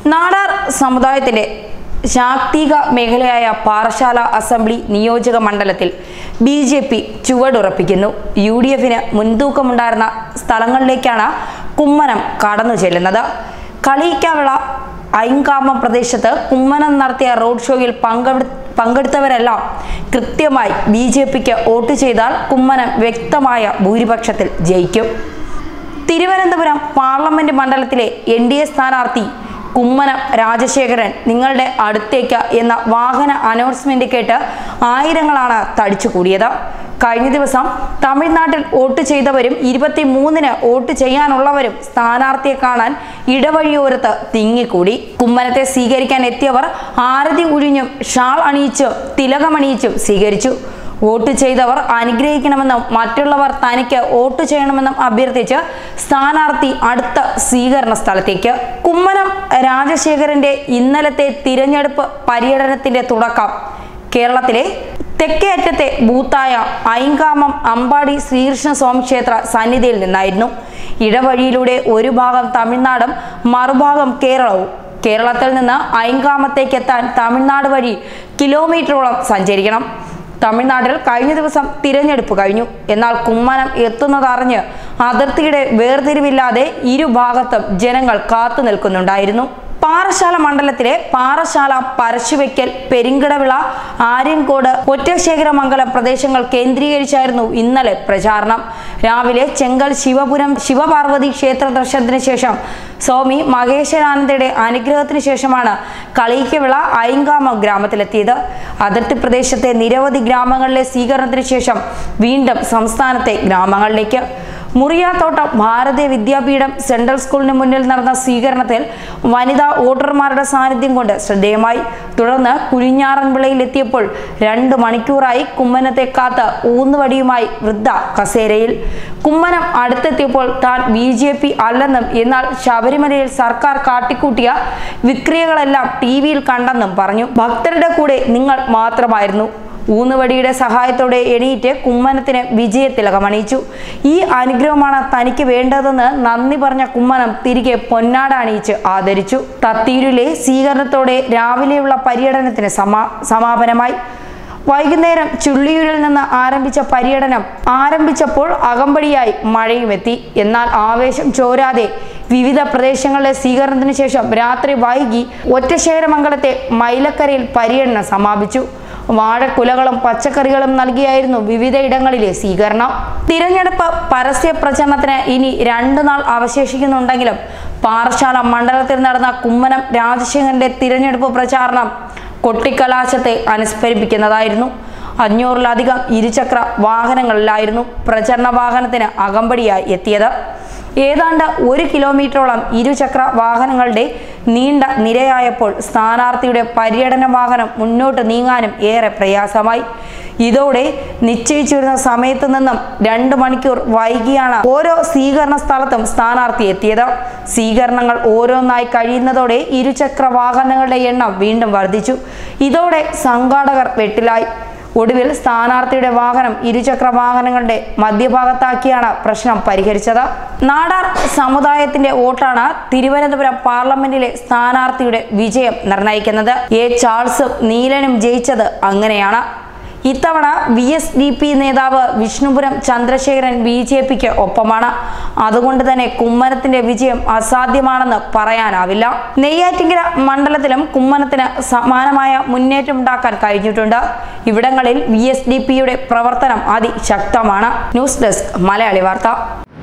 നാടാർ സമുദായത്തിന്റെ ശാക്തിക മേഖലയായ പാറശാല അസംബ്ലി നിയോജക മണ്ഡലത്തിൽ ബി ജെ പി ചുവടുറപ്പിക്കുന്നു യു ഡി എഫിന് മുൻതൂക്കമുണ്ടായിരുന്ന സ്ഥലങ്ങളിലേക്കാണ് കുമ്മനം കടന്നു ചെല്ലുന്നത് കളിയിക്കാവിള ഐങ്കാമം പ്രദേശത്ത് കുമ്മനം നടത്തിയ റോഡ് ഷോയിൽ പങ്കെടു പങ്കെടുത്തവരെല്ലാം കൃത്യമായി ബി ജെ പിക്ക് വോട്ട് ചെയ്താൽ കുമ്മനം വ്യക്തമായ ഭൂരിപക്ഷത്തിൽ ജയിക്കും തിരുവനന്തപുരം പാർലമെന്റ് മണ്ഡലത്തിലെ എൻ ഡി എ സ്ഥാനാർത്ഥി കുമ്മനം രാജശേഖരൻ നിങ്ങളുടെ അടുത്തേക്ക് എന്ന വാഹന അനൗൺസ്മെന്റ് കേട്ട് ആയിരങ്ങളാണ് തടിച്ചുകൂടിയത് കഴിഞ്ഞ ദിവസം തമിഴ്നാട്ടിൽ വോട്ട് ചെയ്തവരും ഇരുപത്തി മൂന്നിന് വോട്ട് ചെയ്യാനുള്ളവരും സ്ഥാനാർത്ഥിയെ കാണാൻ ഇടവഴിയോരത്ത് തിങ്ങിക്കൂടി കുമ്മനത്തെ സ്വീകരിക്കാൻ എത്തിയവർ ആരതി ഉഴിഞ്ഞും ഷാൾ അണിയിച്ചും തിലകമണിയിച്ചും സ്വീകരിച്ചു വോട്ട് ചെയ്തവർ അനുഗ്രഹിക്കണമെന്നും മറ്റുള്ളവർ തനിക്ക് വോട്ട് ചെയ്യണമെന്നും അഭ്യർത്ഥിച്ച് സ്ഥാനാർത്ഥി അടുത്ത സ്വീകരണ സ്ഥലത്തേക്ക് കുമ്മനം രാജശേഖരന്റെ ഇന്നലത്തെ തിരഞ്ഞെടുപ്പ് പര്യടനത്തിന്റെ തുടക്കം കേരളത്തിലെ തെക്കേ അറ്റത്തെ ബൂത്തായ ഐങ്കാമം അമ്പാടി ശ്രീകൃഷ്ണ സ്വാമി ക്ഷേത്ര സന്നിധിയിൽ നിന്നായിരുന്നു ഇടവഴിയിലൂടെ ഒരു ഭാഗം തമിഴ്നാടും മറുഭാഗം കേരളവും കേരളത്തിൽ നിന്ന് ഐങ്കാമത്തേക്ക് എത്താൻ തമിഴ്നാട് വഴി കിലോമീറ്ററോളം സഞ്ചരിക്കണം തമിഴ്നാട്ടിൽ കഴിഞ്ഞ ദിവസം തിരഞ്ഞെടുപ്പ് കഴിഞ്ഞു എന്നാൽ കുമ്മനം എത്തുന്നതറിഞ്ഞ് അതിർത്തിയുടെ വേർതിരിവില്ലാതെ ഇരുഭാഗത്തും ജനങ്ങൾ കാത്തു നിൽക്കുന്നുണ്ടായിരുന്നു പാറശാല മണ്ഡലത്തിലെ പാറശാല പരശുവയ്ക്കൽ പെരിങ്കടവിള ആര്യൻകോട് ഒറ്റശേഖരമംഗലം പ്രദേശങ്ങൾ കേന്ദ്രീകരിച്ചായിരുന്നു ഇന്നലെ പ്രചാരണം രാവിലെ ചെങ്കൽ ശിവപുരം ശിവപാർവതി ക്ഷേത്ര ദർശനത്തിന് ശേഷം സ്വാമി മഹേശ്വരാനന്ദയുടെ അനുഗ്രഹത്തിന് ശേഷമാണ് കളീക്കവിള ഐങ്കാമം ഗ്രാമത്തിലെത്തിയത് അതിർത്തി പ്രദേശത്തെ നിരവധി ഗ്രാമങ്ങളിലെ സ്വീകരണത്തിന് ശേഷം വീണ്ടും സംസ്ഥാനത്തെ ഗ്രാമങ്ങളിലേക്ക് മുറിയാത്തോട്ടം ഭാരതീയ വിദ്യാപീഠം സെൻട്രൽ സ്കൂളിന് മുന്നിൽ നടന്ന സ്വീകരണത്തിൽ വനിതാ വോട്ടർമാരുടെ സാന്നിധ്യം കൊണ്ട് ശ്രദ്ധേയമായി തുടർന്ന് കുഴിഞ്ഞാറൻപിളയിൽ എത്തിയപ്പോൾ രണ്ട് മണിക്കൂറായി കുമ്മനത്തെ കാത്ത് ഊന്നുവടിയുമായി വൃദ്ധ കസേരയിൽ കുമ്മനം അടുത്തെത്തിയപ്പോൾ താൻ ബി ജെ പി അല്ലെന്നും എന്നാൽ ശബരിമലയിൽ സർക്കാർ കാട്ടിക്കൂട്ടിയ വിക്രിയകളെല്ലാം ടി വിയിൽ കണ്ടെന്നും പറഞ്ഞു ഭക്തരുടെ കൂടെ നിങ്ങൾ മാത്രമായിരുന്നു ഊന്നുവടിയുടെ സഹായത്തോടെ എണീറ്റ് കുമ്മനത്തിന് വിജയത്തിലകമണിയിച്ചു ഈ അനുഗ്രഹമാണ് തനിക്ക് വേണ്ടതെന്ന് നന്ദി പറഞ്ഞ കുമ്മനം തിരികെ പൊന്നാട അണിയിച്ച് ആദരിച്ചു തത്തീരിലെ സ്വീകരണത്തോടെ രാവിലെയുള്ള പര്യടനത്തിന് സമാ സമാപനമായി വൈകുന്നേരം ചുള്ളിയൂരിൽ നിന്ന് ആരംഭിച്ച പര്യടനം ആരംഭിച്ചപ്പോൾ അകമ്പടിയായി മഴയും എത്തി എന്നാൽ ആവേശം ചോരാതെ വിവിധ പ്രദേശങ്ങളിലെ സ്വീകരണത്തിന് ശേഷം രാത്രി വൈകി ഒറ്റശേഖരമംഗലത്തെ മൈലക്കരയിൽ പര്യടനം സമാപിച്ചു വാഴക്കുലകളും പച്ചക്കറികളും നൽകിയായിരുന്നു വിവിധ ഇടങ്ങളിലെ സ്വീകരണം തിരഞ്ഞെടുപ്പ് പരസ്യ പ്രചരണത്തിന് ഇനി രണ്ടു നാൾ അവശേഷിക്കുന്നുണ്ടെങ്കിലും പാറശാല മണ്ഡലത്തിൽ നടന്ന കുമ്മനം രാജശേഖരന്റെ തിരഞ്ഞെടുപ്പ് പ്രചാരണം കൊട്ടിക്കലാശത്തെ അനുസ്മരിപ്പിക്കുന്നതായിരുന്നു അഞ്ഞൂറിലധികം ഇരുചക്ര വാഹനങ്ങളിലായിരുന്നു പ്രചരണ വാഹനത്തിന് അകമ്പടിയായി എത്തിയത് ഏതാണ്ട് ഒരു കിലോമീറ്ററോളം ഇരുചക്ര വാഹനങ്ങളുടെ നീണ്ട നിരയായപ്പോൾ സ്ഥാനാർത്ഥിയുടെ പര്യടന വാഹനം മുന്നോട്ട് നീങ്ങാനും ഏറെ പ്രയാസമായി ഇതോടെ നിശ്ചയിച്ചിരുന്ന സമയത്ത് നിന്നും രണ്ട് മണിക്കൂർ വൈകിയാണ് ഓരോ സ്വീകരണ സ്ഥലത്തും സ്ഥാനാർത്ഥി എത്തിയത് സ്വീകരണങ്ങൾ ഓരോന്നായി കഴിയുന്നതോടെ ഇരുചക്ര വാഹനങ്ങളുടെ എണ്ണം വീണ്ടും വർദ്ധിച്ചു ഇതോടെ സംഘാടകർ വെട്ടിലായി ഒടുവിൽ സ്ഥാനാർത്ഥിയുടെ വാഹനം ഇരുചക്ര വാഹനങ്ങളുടെ മധ്യഭാഗത്താക്കിയാണ് പ്രശ്നം പരിഹരിച്ചത് നാടാർ സമുദായത്തിന്റെ വോട്ടാണ് തിരുവനന്തപുരം പാർലമെന്റിലെ സ്ഥാനാർത്ഥിയുടെ വിജയം നിർണയിക്കുന്നത് എ ചാൾസും നീലനും ജയിച്ചത് അങ്ങനെയാണ് ഇത്തവണ വി എസ് ഡി പി നേതാവ് വിഷ്ണുപുരം ചന്ദ്രശേഖരൻ ബി ജെ പിക്ക് ഒപ്പമാണ് അതുകൊണ്ട് തന്നെ കുമ്മനത്തിന്റെ വിജയം അസാധ്യമാണെന്ന് പറയാനാവില്ല നെയ്യാറ്റിങ്കര മണ്ഡലത്തിലും കുമ്മനത്തിന് സമാനമായ മുന്നേറ്റമുണ്ടാക്കാൻ കഴിഞ്ഞിട്ടുണ്ട് ഇവിടങ്ങളിൽ വി എസ് ഡി പിയുടെ പ്രവർത്തനം അതിശക്തമാണ് ന്യൂസ് ഡെസ്ക് മലയാളി വാർത്ത